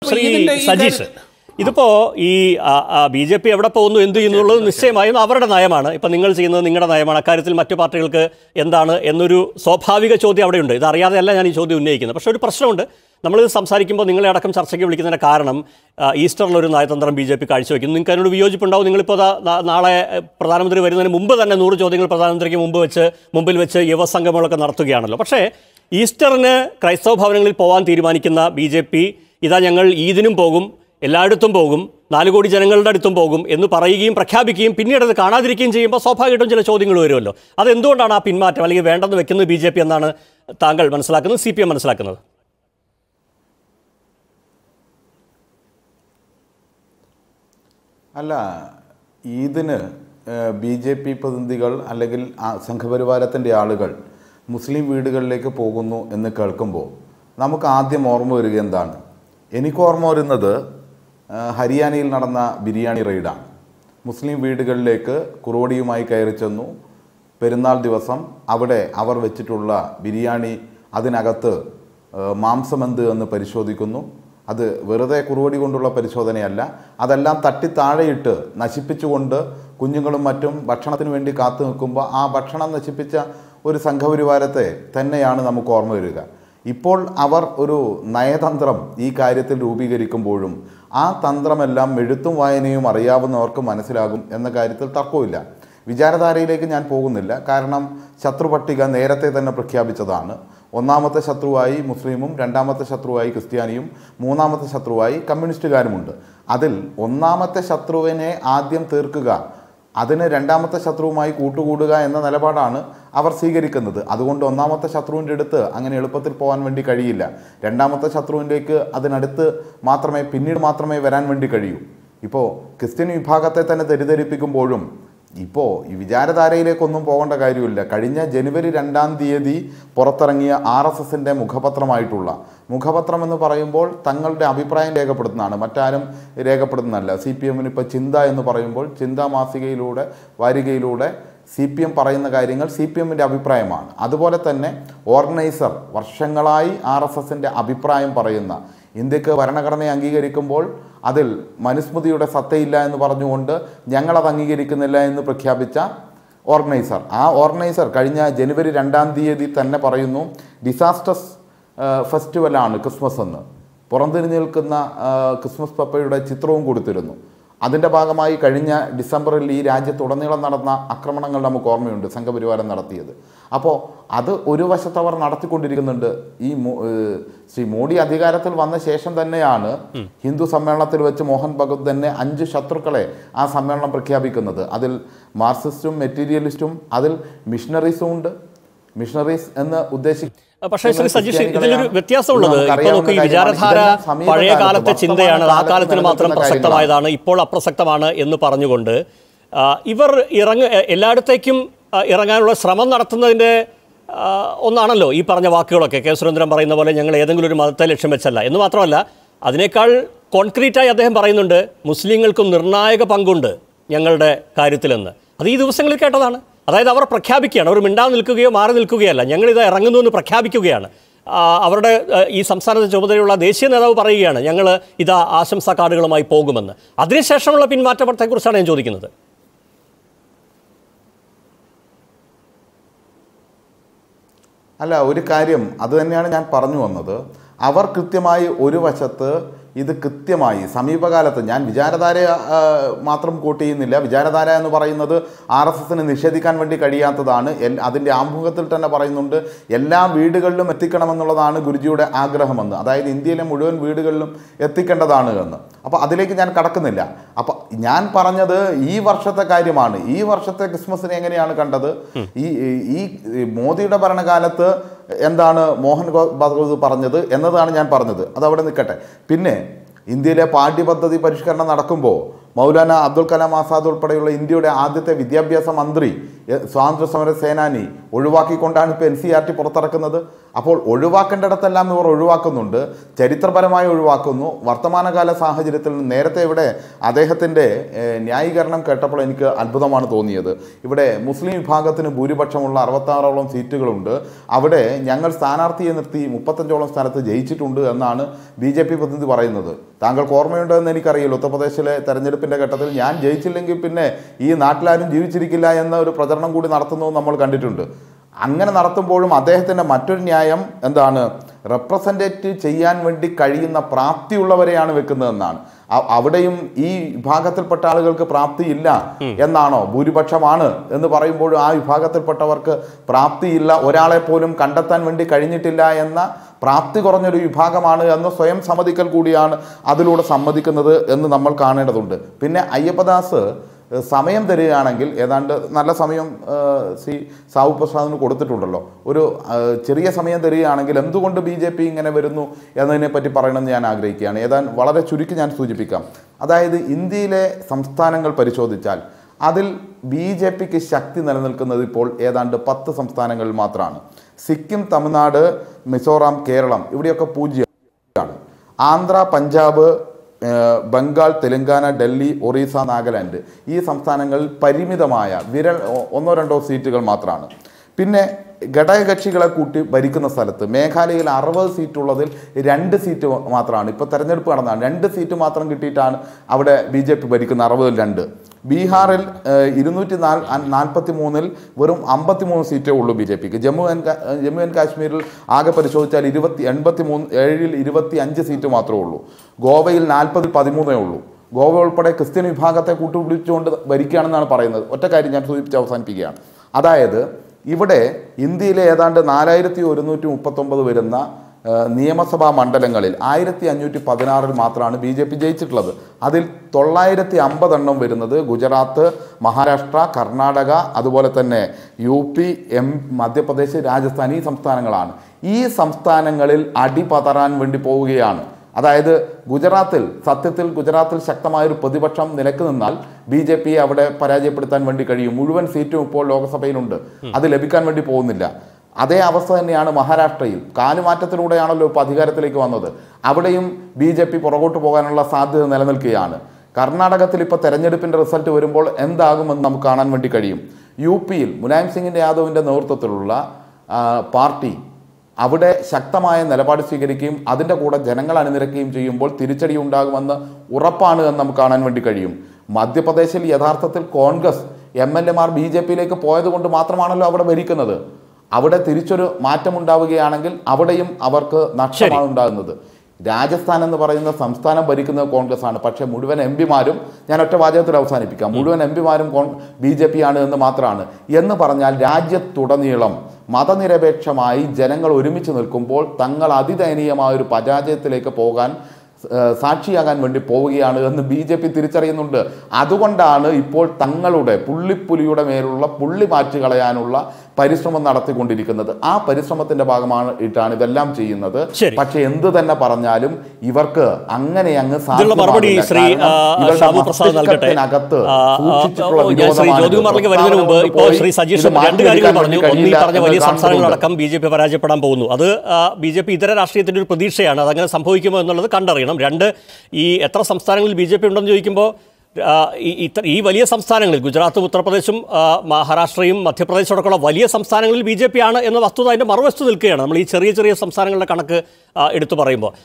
ശ്രീ ഇതിന്റെ ഈ സജീഷ് കാര്യം- ഇതിപ്പോ ഈ ബി ജെ പി എവിടെ പോകുന്നു എന്ത് ചെയ്യുന്നു എന്നുള്ളത് നിശ്ചയമായും അവരുടെ നയമാണ് ഇപ്പൊ നിങ്ങൾ ചെയ്യുന്നത് നിങ്ങളുടെ നയമാണ് അക്കാര്യത്തിൽ മറ്റു പാർട്ടികൾക്ക് എന്താണ് എന്നൊരു സ്വാഭാവിക ചോദ്യം അവിടെയുണ്ട് ഇത് അറിയാതെയല്ല ഞാൻ ഈ ചോദ്യം ഉന്നയിക്കുന്നത് പക്ഷേ ഒരു പ്രശ്നമുണ്ട് നമ്മളിത് സംസാരിക്കുമ്പോൾ നിങ്ങളെ അടക്കം ചർച്ചയ്ക്ക് വിളിക്കുന്നതിന്റെ കാരണം ആ, ഈസ്റ്ററിലൊരു നയതന്ത്രം ബി ജെ പി കാഴ്ചവെക്കുന്നു നിങ്ങൾക്ക് അതിനോട് വിയോജിപ്പുണ്ടാവും നിങ്ങളിപ്പോൾ ദാ നാ- നാളെ എഹ്, പ്രധാനമന്ത്രി വരുന്നതിന് മുമ്പ് തന്നെ നൂറ് ചോദ്യങ്ങൾ പ്രധാനമന്ത്രിക്ക് മുമ്പ് വെച്ച് മുമ്പിൽ വെച്ച് യുവസംഗമങ്ങളൊക്കെ നടത്തുകയാണല്ലോ പക്ഷേ ഈസ്റ്ററിന് ക്രൈസ്തവ ഭവനങ്ങളിൽ പോകാൻ തീരുമാനിക്കുന്ന ബി ജെ പി ഇതാ ഞങ്ങൾ ഈദിനും പോകും എല്ലായിടത്തും പോകും നാല് കോടി ജനങ്ങളുടെ അടുത്തും പോകും എന്ന് പറയുകയും പ്രഖ്യാപിക്കുകയും പിന്നീട് അത് കാണാതിരിക്കുകയും ചെയ്യുമ്പോൾ സ്വാഭാവികമായിട്ടും ചില ചോദ്യങ്ങൾ വരുമല്ലോ അതെന്തുകൊണ്ടാണ് ആ പിന്മാറ്റം അല്ലെങ്കിൽ വേണ്ടെന്ന് വെക്കുന്നത് ബി ജെ പി എന്നാണ് താങ്കൾ മനസ്സിലാക്കുന്നത് സി പി എം മനസ്സിലാക്കുന്നത് അല്ല ഈദിന് ബി ജെ പി പ്രതിനിധികൾ അല്ലെങ്കിൽ ആ സംഘപരിവാരത്തിൻ്റെ ആളുകൾ മുസ്ലിം വീടുകളിലേക്ക് പോകുന്നു എന്ന് കേൾക്കുമ്പോൾ നമുക്ക് ആദ്യം ഓർമ്മ വരിക എന്താണ് എനിക്ക് ഓർമ്മ വരുന്നത് ആ, ഹരിയാനയിൽ നടന്ന ബിരിയാണി റെയ്ഡാണ് മുസ്ലിം വീടുകളിലേക്ക് കുറുവടിയുമായി കയറി ചെന്നു പെരുന്നാൾ ദിവസം അവിടെ അവർ വെച്ചിട്ടുള്ള ബിരിയാണി അതിനകത്ത് ആ, മാംസമെന്ത് എന്ന് പരിശോധിക്കുന്നു അത് വെറുതെ കുറുവടി കൊണ്ടുള്ള പരിശോധനയല്ല അതെല്ലാം തട്ടി താഴെയിട്ട് നശിപ്പിച്ചുകൊണ്ട് കുഞ്ഞുങ്ങളും മറ്റും ഭക്ഷണത്തിന് വേണ്ടി കാത്തു നിൽക്കുമ്പോൾ ആ ഭക്ഷണം നശിപ്പിച്ച ഒരു സംഘപരിവാരത്തെ തന്നെയാണ് നമുക്ക് ഓർമ്മ വരിക ഇപ്പോൾ അവർ ഒരു നയതന്ത്രം ഈ കാര്യത്തിൽ രൂപീകരിക്കുമ്പോഴും ആ തന്ത്രമെല്ലാം എഴുത്തും വായനയും അറിയാവുന്നവർക്ക് മനസ്സിലാകും എന്ന കാര്യത്തിൽ തർക്കമില്ല വിചാരധാരയിലേക്ക് ഞാൻ പോകുന്നില്ല കാരണം ശത്രുപട്ടിക നേരത്തെ തന്നെ പ്രഖ്യാപിച്ചതാണ് ഒന്നാമത്തെ ശത്രുവായി മുസ്ലിമും രണ്ടാമത്തെ ശത്രുവായി ക്രിസ്ത്യാനിയും മൂന്നാമത്തെ ശത്രുവായി കമ്മ്യൂണിസ്റ്റുകാരുമുണ്ട് അതിൽ ഒന്നാമത്തെ ശത്രുവിനെ ആദ്യം തീർക്കുക അതിന് രണ്ടാമത്തെ ശത്രുവുമായി കൂട്ടുകൂടുക എന്ന നിലപാടാണ് അവർ സ്വീകരിക്കുന്നത് അതുകൊണ്ട് ഒന്നാമത്തെ ശത്രുവിൻ്റെ അടുത്ത് അങ്ങനെ എളുപ്പത്തിൽ പോകാൻ വേണ്ടി കഴിയില്ല രണ്ടാമത്തെ ശത്രുവിൻ്റെക്ക് അതിനടുത്ത് മാത്രമേ പിന്നീട് മാത്രമേ വരാൻ വേണ്ടി കഴിയൂ ഇപ്പോൾ ക്രിസ്ത്യൻ വിഭാഗത്തെ തന്നെ തെറ്റിദ്ധരിപ്പിക്കുമ്പോഴും ഇപ്പോൾ ഈ വിചാരധാരയിലേക്കൊന്നും പോകേണ്ട കാര്യമില്ല കഴിഞ്ഞ ജനുവരി രണ്ടാം തീയതി പുറത്തിറങ്ങിയ ആർ എസ് എസിൻ്റെ മുഖപത്രമായിട്ടുള്ള മുഖപത്രം എന്ന് പറയുമ്പോൾ തങ്ങളുടെ അഭിപ്രായം രേഖപ്പെടുത്തുന്നതാണ് മറ്റാരും രേഖപ്പെടുത്തുന്നതല്ല സി പി എമ്മിന് ഇപ്പോൾ ചിന്ത എന്ന് പറയുമ്പോൾ ചിന്ത മാസികയിലൂടെ വാരികയിലൂടെ സി പി എം പറയുന്ന കാര്യങ്ങൾ സി പി എമ്മിൻ്റെ അഭിപ്രായമാണ് അതുപോലെ തന്നെ ഓർഗനൈസർ വർഷങ്ങളായി ആർ എസ് എസിൻ്റെ അഭിപ്രായം പറയുന്ന ഇന്ത്യക്ക് ഭരണഘടനയെ അംഗീകരിക്കുമ്പോൾ അതിൽ മനുസ്മൃതിയുടെ സത്തയില്ല എന്ന് പറഞ്ഞുകൊണ്ട് ഞങ്ങളത് അംഗീകരിക്കുന്നില്ല എന്ന് പ്രഖ്യാപിച്ച ഓർഗനൈസർ ആ ഓർഗനൈസർ കഴിഞ്ഞ ജനുവരി രണ്ടാം തീയതി തന്നെ പറയുന്നു ഡിസാസ്റ്റസ് ഫെസ്റ്റിവലാണ് ക്രിസ്മസ് എന്ന് പുറംതിരിഞ്ഞ് നിൽക്കുന്ന ആ, ക്രിസ്മസ് പപ്പയുടെ ചിത്രവും കൊടുത്തിരുന്നു അതിൻ്റെ ഭാഗമായി കഴിഞ്ഞ ഡിസംബറിൽ ഈ രാജ്യത്തുടനീളം നടന്ന ആക്രമണങ്ങൾ നമുക്ക് ഓർമ്മയുണ്ട് സംഘപരിവാരം നടത്തിയത് അപ്പോൾ അത് ഒരു വശത്ത് അവർ നടത്തിക്കൊണ്ടിരിക്കുന്നുണ്ട് ഈ മോ- ഏഹ് ശ്രീ മോഡി അധികാരത്തിൽ വന്ന ശേഷം തന്നെയാണ് ഹിന്ദു സമ്മേളനത്തിൽ വെച്ച് മോഹൻ ഭഗവത് തന്നെ അഞ്ച് ശത്രുക്കളെ ആ സമ്മേളനം പ്രഖ്യാപിക്കുന്നത് അതിൽ മാർക്സിസ്റ്റും മെറ്റീരിയലിസ്റ്റും അതിൽ മിഷണറീസും ഉണ്ട് മിഷണറീസ് എന്ന് ഉദ്ദേശിക്കുന്നത് പക്ഷേ ശ്രീ സജീഷ് ഇതിലൊരു വ്യത്യാസമുള്ളത് ഇപ്പൊ നോക്കൂ ഈ വിചാരധാര പഴയ കാലത്തെ ചിന്തയാണ് അത് ആ കാലത്തിന് മാത്രം പ്രസക്തമായതാണ് ഇപ്പോൾ അപ്രസക്തമാണ് എന്ന് പറഞ്ഞുകൊണ്ട് ആ, ഇവർ ഇറങ്ങ എല്ലായിടത്തേക്കും ആ, ഇറങ്ങാനുള്ള ശ്രമം നടത്തുന്നതിൻ്റെ ആ, ഒന്നാണല്ലോ ഈ പറഞ്ഞ വാക്കുകളൊക്കെ കെ സുരേന്ദ്രൻ പറയുന്ന പോലെ ഞങ്ങൾ ഏതെങ്കിലും ഒരു മതത്തെ ലക്ഷ്യം വെച്ചല്ല എന്ന് മാത്രമല്ല അതിനേക്കാൾ കോൺക്രീറ്റായി അദ്ദേഹം പറയുന്നുണ്ട് മുസ്ലിങ്ങൾക്കും നിർണായക പങ്കുണ്ട് ഞങ്ങളുടെ കാര്യത്തിലെന്ന് അത് ഈ ദിവസങ്ങളിൽ കേട്ടതാണ് അതായത് അവർ പ്രഖ്യാപിക്കുകയാണ് അവർ മിണ്ടാതെ നിൽക്കുകയോ മാറി നിൽക്കുകയല്ല ഞങ്ങളിത് ഇറങ്ങുന്നു എന്ന് പ്രഖ്യാപിക്കുകയാണ് ആ, അവരുടെ ആ, ഈ സംസ്ഥാനത്തെ ചുമതലയുള്ള ദേശീയ നേതാവ് പറയുകയാണ് ഞങ്ങൾ ഇതാ ആശംസാ കാർഡുകളുമായി പോകുമെന്ന് അതിനുശേഷമുള്ള പിന്മാറ്റത്തെക്കുറിച്ചാണ് ഞാൻ ചോദിക്കുന്നത് അല്ല ഒരു കാര്യം അത് തന്നെയാണ് ഞാൻ പറഞ്ഞു വന്നത് അവർ കൃത്യമായി ഒരു വശത്ത് ഇത് കൃത്യമായി സമീപകാലത്ത് ഞാൻ വിചാരധാര ആ, മാത്രം കോട്ട് ചെയ്യുന്നില്ല വിചാരധാര എന്ന് പറയുന്നത് ആർ എസ് എസിന് നിഷേധിക്കാൻ വേണ്ടി കഴിയാത്തതാണ് എൽ- അതിൻ്റെ ആമുഖത്തിൽ തന്നെ പറയുന്നുണ്ട് എല്ലാ വീടുകളിലും എത്തിക്കണമെന്നുള്ളതാണ് ഗുരുജിയുടെ ആഗ്രഹമെന്ന് അതായത് ഇന്ത്യയിലെ മുഴുവൻ വീടുകളിലും എത്തിക്കേണ്ടതാണ് എന്ന് അപ്പോൾ അതിലേക്ക് ഞാൻ കടക്കുന്നില്ല അപ്പോൾ ഞാൻ പറഞ്ഞത് ഈ വർഷത്തെ കാര്യമാണ് ഈ വർഷത്തെ ക്രിസ്മസിനെ എങ്ങനെയാണ് കണ്ടത് ഈ ഈ ഈ മോദിയുടെ ഭരണകാലത്ത് എന്താണ് മോഹൻ ഗോ- ഭഗവത് പറഞ്ഞത് എന്നതാണ് ഞാൻ പറഞ്ഞത് അതവിടെ നിൽക്കട്ടെ പിന്നെ ഇന്ത്യയിലെ പാഠ്യപദ്ധതി പരിഷ്കരണം നടക്കുമ്പോൾ മൗലാന അബ്ദുൽ കലാം ആസാദ് ഉൾപ്പെടെയുള്ള ഇന്ത്യയുടെ ആദ്യത്തെ വിദ്യാഭ്യാസ മന്ത്രി എ, സ്വാതന്ത്ര്യ സമര സേനാനി ഒഴിവാക്കിക്കൊണ്ടാണ് ഇപ്പോൾ എൻ സി ആർ ടി പുറത്തിറക്കുന്നത് അപ്പോൾ ഒഴിവാക്കേണ്ടിടത്തെല്ലാം ഇവർ ഒഴിവാക്കുന്നുണ്ട് ചരിത്രപരമായി ഒഴിവാക്കുന്നു വർത്തമാനകാല സാഹചര്യത്തിൽ നേരത്തെ ഇവിടെ അദ്ദേഹത്തിൻ്റെ ഏഹ്, ന്യായീകരണം കേട്ടപ്പോൾ എനിക്ക് അത്ഭുതമാണ് തോന്നിയത് ഇവിടെ മുസ്ലിം വിഭാഗത്തിന് ഭൂരിപക്ഷമുള്ള അറുപത്താറോളം സീറ്റുകളുണ്ട് അവിടെ ഞങ്ങൾ സ്ഥാനാർത്ഥിയെ നിർത്തി മുപ്പത്തഞ്ചോളം സ്ഥലത്ത് ജയിച്ചിട്ടുണ്ട് എന്നാണ് ബി ജെ പി പ്രതിനിധി പറയുന്നത് താങ്കൾക്ക് ഓർമ്മയുണ്ടോ എന്ന് എനിക്കറിയില്ല ഉത്തർപ്രദേശിലെ തെരഞ്ഞെടുപ്പിൻ്റെ ഘട്ടത്തിൽ ഞാൻ ജയിച്ചില്ലെങ്കിൽ പിന്നെ ഈ നാട്ടിലാരും ജീവിച്ചിരിക്കില്ല എന്ന ഒരു പ്രചരണം കൂടി നടത്തുന്നത് നമ്മൾ കണ്ടിട്ടുണ്ട് അങ്ങനെ നടത്തുമ്പോഴും അദ്ദേഹത്തിൻ്റെ മറ്റൊരു ന്യായം എന്താണ് റെപ്രസെൻറ്റേറ്റ് ചെയ്യാൻ വേണ്ടി കഴിയുന്ന പ്രാപ്തിയുള്ളവരെയാണ് വെക്കുന്നതെന്നാണ് അ- അവിടെയും ഈ വിഭാഗത്തിൽപ്പെട്ട ആളുകൾക്ക് പ്രാപ്തിയില്ല എന്നാണോ ഭൂരിപക്ഷമാണ് എന്ന് പറയുമ്പോഴും ആ വിഭാഗത്തിൽപ്പെട്ടവർക്ക് പ്രാപ്തിയില്ല ഒരാളെ പോലും കണ്ടെത്താൻ വേണ്ടി കഴിഞ്ഞിട്ടില്ല എന്ന പ്രാപ്തി കുറഞ്ഞൊരു വിഭാഗമാണ് എന്ന് സ്വയം സമ്മതിക്കൽ കൂടിയാണ് അതിലൂടെ സമ്മതിക്കുന്നത് എന്ന് നമ്മൾ കാണേണ്ടതുണ്ട് പിന്നെ അയ്യപ്പദാസ് ഏഹ് സമയം തരികയാണെങ്കിൽ ഏതാണ്ട് നല്ല സമയം ഏഹ് ശ്രീ സാവു പ്രസാദിന് കൊടുത്തിട്ടുണ്ടല്ലോ ഒരു ഏഹ് ചെറിയ സമയം തരികയാണെങ്കിൽ എന്തുകൊണ്ട് ബി ജെ പി ഇങ്ങനെ വരുന്നു എന്നതിനെ പറ്റി പറയണമെന്ന് ഞാൻ ആഗ്രഹിക്കുകയാണ് ഏതാണ്ട് വളരെ ചുരുക്കി ഞാൻ സൂചിപ്പിക്കാം അതായത് ഇന്ത്യയിലെ സംസ്ഥാനങ്ങൾ പരിശോധിച്ചാൽ അതിൽ ബി ജെ പിക്ക് ശക്തി നിലനിൽക്കുന്നത് ഇപ്പോൾ ഏതാണ്ട് പത്ത് സംസ്ഥാനങ്ങളിൽ മാത്രമാണ് സിക്കിം തമിഴ്നാട് മിസോറാം കേരളം ഇവിടെയൊക്കെ പൂജ്യമാണ് ആന്ധ്ര പഞ്ചാബ് ഏഹ് ബംഗാൾ തെലങ്കാന ഡൽഹി ഒറീസ നാഗാലാൻഡ് ഈ സംസ്ഥാനങ്ങളിൽ പരിമിതമായ വിരൽ ഒ- ഒന്നോ രണ്ടോ സീറ്റുകൾ മാത്രമാണ് പിന്നെ ഘടകകക്ഷികളെ കൂട്ടി ഭരിക്കുന്ന സ്ഥലത്ത് മേഘാലയയിൽ അറുപത് സീറ്റുള്ളതിൽ രണ്ട് സീറ്റ് മാത്രമാണ് ഇപ്പോൾ തെരഞ്ഞെടുപ്പ് നടന്നതാണ് രണ്ട് സീറ്റ് മാത്രം കിട്ടിയിട്ടാണ് അവിടെ ബി ജെ പി ഭരിക്കുന്ന അറുപതിൽ രണ്ട് ബീഹാറിൽ ഏഹ്, ഇരുന്നൂറ്റി നാല് നാൽപ്പത്തി മൂന്നിൽ വെറും അമ്പത്തി മൂന്ന് സീറ്റേ ഉള്ളൂ ബി ജെ പിക്ക് ജമ്മു ആൻഡ് കാ- ജമ്മു ആൻഡ് കാശ്മീരിൽ ആകെ പരിശോധിച്ചാൽ ഇരുപത്തി എൺപത്തി മൂന്ന് ഏഴിൽ ഇരുപത്തി അഞ്ച് സീറ്റ് മാത്രമേ ഉള്ളൂ ഗോവയിൽ നാൽപ്പതിൽ പതിമൂന്നേ ഉള്ളൂ ഗോവ ഉൾപ്പെടെ ക്രിസ്ത്യൻ വിഭാഗത്തെ കൂട്ടുപിടിച്ചുകൊണ്ട് ഭരിക്കുകയാണെന്നാണ് പറയുന്നത് ഒറ്റ കാര്യം ഞാൻ സൂചിപ്പിച്ച് അവസാനിപ്പിക്കുകയാണ് അതായത് ഇവിടെ ഇന്ത്യയിലെ ഏതാണ്ട് നാലായിരത്തി ഒരുന്നൂറ്റി മുപ്പത്തൊമ്പത് വരുന്ന ഏഹ്, നിയമസഭാ മണ്ഡലങ്ങളിൽ ആയിരത്തി അഞ്ഞൂറ്റി പതിനാറിൽ മാത്രമാണ് ബി ജെ പി ജയിച്ചിട്ടുള്ളത് അതിൽ തൊള്ളായിരത്തി അമ്പതെണ്ണം വരുന്നത് ഗുജറാത്ത് മഹാരാഷ്ട്ര കർണാടക അതുപോലെ തന്നെ U P M Madhya Pradesh Rajasthan ഈ സംസ്ഥാനങ്ങളാണ് ഈ സംസ്ഥാനങ്ങളിൽ അടിപതറാൻ വേണ്ടി പോവുകയാണ് അതായത് ഗുജറാത്തിൽ സത്യത്തിൽ ഗുജറാത്തിൽ ശക്തമായൊരു പ്രതിപക്ഷം നിലക്ക് നിന്നാൽ ബി ജെ പിയെ അവിടെ പരാജയപ്പെടുത്താൻ വേണ്ടി കഴിയും മുഴുവൻ സീറ്റും ഇപ്പോൾ ലോക്സഭയിലുണ്ട് അത് ലഭിക്കാൻ വേണ്ടി പോകുന്നില്ല അതേ അവസ്ഥ തന്നെയാണ് മഹാരാഷ്ട്രയിൽ കാലുമാറ്റത്തിലൂടെയാണല്ലോ ഇപ്പോൾ അധികാരത്തിലേക്ക് വന്നത് അവിടെയും ബി ജെ പി പുറകോട്ട് പോകാനുള്ള സാധ്യത നിലനിൽക്കുകയാണ് കർണാടകത്തിൽ ഇപ്പോൾ തെരഞ്ഞെടുപ്പിൻ്റെ റിസൾട്ട് വരുമ്പോൾ എന്താകുമെന്ന് നമുക്ക് കാണാൻ വേണ്ടി കഴിയും യു പിയിൽ മുലായം സിംഗിൻ്റെ യാദവിൻ്റെ നേതൃത്വത്തിലുള്ള ആ, പാർട്ടി അവിടെ ശക്തമായ നിലപാട് സ്വീകരിക്കുകയും അതിൻ്റെ കൂടെ ജനങ്ങൾ അണിനിരക്കുകയും ചെയ്യുമ്പോൾ തിരിച്ചടി ഉണ്ടാകുമെന്ന് ഉറപ്പാണ് എന്ന് നമുക്ക് കാണാൻ വേണ്ടി കഴിയും മധ്യപ്രദേശിൽ യഥാർത്ഥത്തിൽ കോൺഗ്രസ് എം എൽ എമാർ ബി ജെ പിയിലേക്ക് പോയത് കൊണ്ട് മാത്രമാണല്ലോ അവിടെ ഭരിക്കുന്നത് അവിടെ തിരിച്ചൊരു മാറ്റം ഉണ്ടാവുകയാണെങ്കിൽ അവിടെയും അവർക്ക് നഷ്ടമാണ് ഉണ്ടാകുന്നത് രാജസ്ഥാൻ എന്ന് പറയുന്ന സംസ്ഥാനം ഭരിക്കുന്നത് കോൺഗ്രസ് ആണ് പക്ഷേ മുഴുവൻ എം പിമാരും ഞാൻ ഒറ്റ വാചകത്തിൽ അവസാനിപ്പിക്കാം മുഴുവൻ എം പിമാരും കോൺ ബി ജെ പി ആണ് എന്ന് മാത്രമാണ് എന്ന് പറഞ്ഞാൽ രാജ്യത്തുടനീളം മതനിരപേക്ഷമായി ജനങ്ങൾ ഒരുമിച്ച് നിൽക്കുമ്പോൾ തങ്ങൾ അതിദയനീയമായ ഒരു പരാജയത്തിലേക്ക് പോകാൻ ഏഹ്, സാക്ഷിയാകാൻ വേണ്ടി പോവുകയാണ് എന്ന് ബി ജെ പി തിരിച്ചറിയുന്നുണ്ട് അതുകൊണ്ടാണ് ഇപ്പോൾ തങ്ങളുടെ പുള്ളിപ്പുലിയുടെ മേലുള്ള പുള്ളി മാറ്റി കളയാനുള്ള പരിശ്രമം നടത്തിക്കൊണ്ടിരിക്കുന്നത് ആ പരിശ്രമത്തിന്റെ ഭാഗമാണ് ഇട്ടാണ് ഇതെല്ലാം ചെയ്യുന്നത് ശരി. പക്ഷെ എന്ത് തന്നെ പറഞ്ഞാലും ഇവർക്ക് അങ്ങനെ അങ്ങ് ഇതിനുള്ള മറുപടി സാധ്യമാകില്ല. ശ്രീ കാരണം ആ, ഇവരുടെ ഷാബു പ്രസാദ് നൽകട്ടെ മസ്തിഷ്കത്തിനകത്ത് ആ, ആ, സൂക്ഷിച്ചിട്ടുള്ള ഞാൻ ശ്രീ വിരോധമാണിത്. ജ്യോതികുമാറിലേക്ക് വരുന്നതിന് മുമ്പ് പ്രസ്താവന ഇപ്പോൾ പോയി ശ്രീ ഇത് സജീഷ് രണ്ട് മാറ്റിയെടുക്കാൻ കാര്യങ്ങൾ വേണ്ടി പറഞ്ഞു ഒന്ന് ഈ കഴിയില്ല പറഞ്ഞ എന്ന് വലിയ കാണുന്നുണ്ട്. സംസ്ഥാനങ്ങളടക്കം ബി ജെ പി പരാജയപ്പെടാൻ പോകുന്നു അത് ബി ജെ പി ഇതര രാഷ്ട്രീയത്തിൻ്റെ ഒരു പ്രതീക്ഷയാണ് അതങ്ങനെ സംഭവിക്കുമോ എന്നുള്ളത് കണ്ടറിയണം രണ്ട് ഈ എത്ര സംസ്ഥാനങ്ങളിൽ ബി ജെ പി ഉണ്ടെന്ന് ചോദിക്കുമ്പോൾ ആ, ഈ ഇത്ര ഈ വലിയ സംസ്ഥാനങ്ങളിൽ ഗുജറാത്തും ഉത്തർപ്രദേശും ആ, മഹാരാഷ്ട്രയും മധ്യപ്രദേശും അടക്കമുള്ള വലിയ സംസ്ഥാനങ്ങളിൽ ബി ജെ പി ആണ് എന്ന വസ്തുത അതിൻ്റെ മറുവശത്ത് നിൽക്കുകയാണ് നമ്മൾ ഈ ചെറിയ ചെറിയ സംസ്ഥാനങ്ങളുടെ കണക്ക് ആ, എടുത്തു പറയുമ്പോൾ